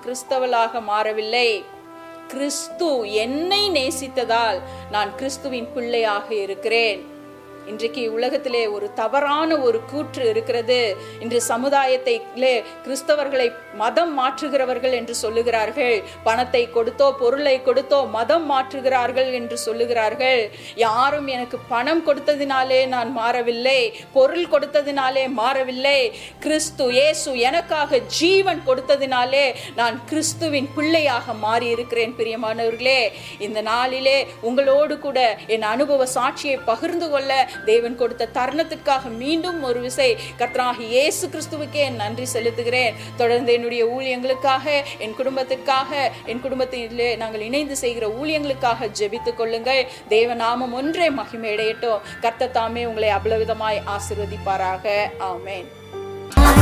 கிறிஸ்தவளாக மாறவில்லை கிறிஸ்து என்னை நேசித்ததால் நான் கிறிஸ்துவின் பிள்ளையாக இருக்கிறேன் இன்றைக்கு உலகத்திலே ஒரு தவறான ஒரு கூற்று இருக்கிறது இன்று சமுதாயத்திலே கிறிஸ்தவர்களை மதம் மாற்றுகிறவர்கள் என்று சொல்லுகிறார்கள் பணத்தை கொடுத்தோ பொருளை கொடுத்தோ மதம் மாற்றுகிறார்கள் என்று சொல்லுகிறார்கள் யாரும் எனக்கு பணம் கொடுத்ததினாலே நான் மாறவில்லை பொருள் கொடுத்ததினாலே மாறவில்லை கிறிஸ்து இயேசு எனக்காக ஜீவன் கொடுத்ததினாலே நான் கிறிஸ்துவின் பிள்ளையாக மாறி இருக்கிறேன் பிரியமானவர்களே இந்த நாளிலே உங்களோடு கூட என் அனுபவ சாட்சியை பகிர்ந்து கொள்ள தேவன் கொடுத்த தருணத்திற்காக மீண்டும் ஒரு விசை கர்த்தராகி இயேசு கிறிஸ்துவுக்கே நன்றி செலுத்துகிறேன் தொடர்ந்து என்னுடைய ஊழியங்களுக்காக என் குடும்பத்திற்காக என் குடும்பத்திலே நாங்கள் இணைந்து செய்கிற ஊழியங்களுக்காக ஜெபித்துக் கொள்ளுங்கள் தேவ நாமம் ஒன்றே மகிமையடையட்டும் கர்த்தர் தாமே உங்களை அவ்வளவிதமாய் ஆசிர்வதிப்பாராக ஆமென்